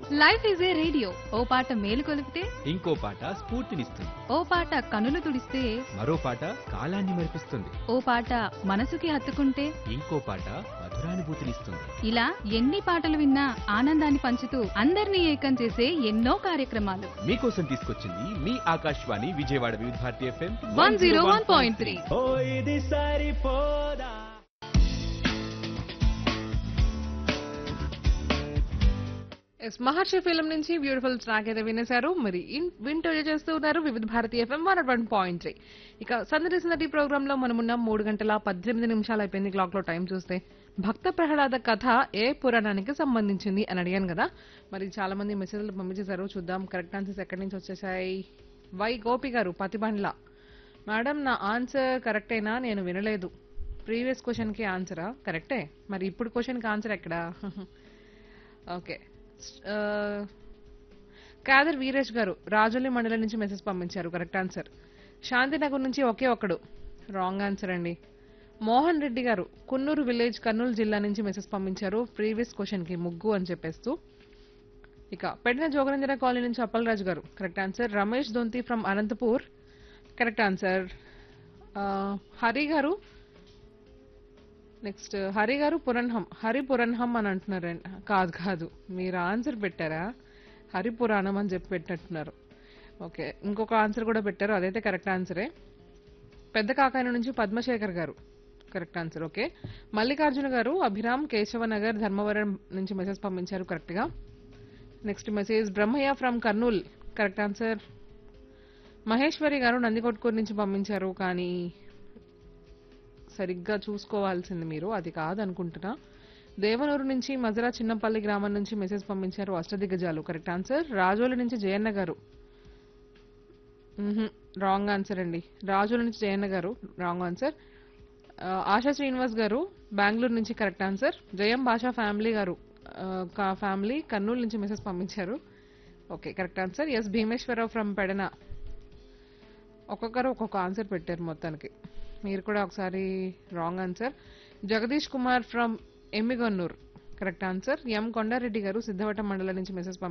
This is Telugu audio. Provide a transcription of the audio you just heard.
లైఫ్ ఈజ్ ఏ రేడియో ఓ పాట మేలు కొలిపితే ఇంకో పాట స్ఫూర్తినిస్తుంది ఓ పాట కనులు తుడిస్తే మరో పాట కాలాన్ని మరిపిస్తుంది ఓ పాట మనసుకి హత్తుకుంటే ఇంకో పాట మధురానుభూతినిస్తుంది ఇలా ఎన్ని పాటలు విన్నా ఆనందాన్ని పంచుతూ అందరినీ ఏకం చేసే ఎన్నో కార్యక్రమాలు మీకోసం తీసుకొచ్చింది మీ Akashvani Vijayawada Vividh Bharati FM one zero one point three ఓ ఇది సరిపోదా ఎస్ మహర్షి ఫిల్మ్ నుంచి బ్యూటిఫుల్ ట్రాక్ అయితే వినేశారు మరి ఇన్- వింటూ చేస్తూ ఉన్నారు Vividh Bharati FM one one point three ఇక సందడి సందడి ప్రోగ్రామ్ లో మనమున్న మూడు గంటల పద్దెనిమిది నిమిషాలు అయిపోయింది క్లాక్ లో టైం చూస్తే భక్త ప్రహ్లాద కథ ఏ పురాణానికి సంబంధించింది అని అడిగాను కదా మరి చాలా మంది మెసేజ్లు పంపించేశారు చూద్దాం కరెక్ట్ ఆన్సర్స్ ఎక్కడి నుంచి వచ్చేసాయి వై గోపి గారు పతిబండ్ల మేడం నా ఆన్సర్ కరెక్టేనా నేను వినలేదు ప్రీవియస్ క్వశ్చన్ కి ఆన్సరా కరెక్టే మరి ఇప్పుడు క్వశ్చన్ కి ఆన్సర్ ఎక్కడా ఓకే ఆ, కాదర్ వీరేష్ గారు రాజోలి మండలం నుంచి మెసేజ్ పంపించారు కరెక్ట్ ఆన్సర్ శాంతినగర్ నుంచి ఒకే ఒక్కడు రాంగ్ ఆన్సర్ అండి మోహన్ రెడ్డి గారు కున్నూరు విలేజ్ కర్నూలు జిల్లా నుంచి మెసేజ్ పంపించారు ప్రీవియస్ క్వశ్చన్ కి ముగ్గు అని చెప్పేస్తూ ఇక పెడిన జోగనంజన కాలనీ నుంచి అప్పలరాజు గారు correct answer Ramesh Donthi from Anantapur correct answer Hari గారు నెక్స్ట్ హరి గారు పురణ్హం హరి పురణ్హం అని అంటున్నారండి కాదు కాదు మీరు ఆన్సర్ పెట్టారా హరి పురాణం అని చెప్పి పెట్టినట్టున్నారు ఓకే ఇంకొక ఆన్సర్ కూడా పెట్టారు అదైతే కరెక్ట్ ఆన్సరే పెద్ద కాకాయ నుంచి పద్మశేఖర్ గారు కరెక్ట్ ఆన్సర్ ఓకే మల్లికార్జున గారు అభిరామ్ కేశవనగర్ ధర్మవరం నుంచి మెసేజ్ పంపించారు కరెక్ట్గా next message Brahmaiah from Kurnool correct answer Maheswari గారు నందికొట్కూరు నుంచి పంపించారు కానీ సరిగ్గా చూసుకోవాల్సింది మీరు అది కాదనుకుంటున్నా దేవనూరు నుంచి మజరా చిన్నపల్లి గ్రామం నుంచి మెసేజ్ పంపించారు అష్టదిగ్గజాలు కరెక్ట్ ఆన్సర్ రాజోలు నుంచి జయన్న గారు రాంగ్ ఆన్సర్ అండి రాజోలు నుంచి జయన్న గారు రాంగ్ ఆన్సర్ ఆ, ఆశా శ్రీనివాస్ గారు బెంగళూరు నుంచి కరెక్ట్ ఆన్సర్ జయం భాషా ఫ్యామిలీ గారు ఆ, కా- ఫ్యామిలీ కర్నూలు నుంచి మెసేజ్ పంపించారు okay correct answer S Bhimeswararao from Pedana ఒక్కొక్కరు ఒక్కొక్క ఆన్సర్ పెట్టారు మొత్తానికి మీరు కూడా ఒకసారి wrong answer Jagadish Kumar from Yemmiganur correct answer M Kondareddy గారు సిద్ధవటం మండలం నుంచి మెసేజ్ పంపించారు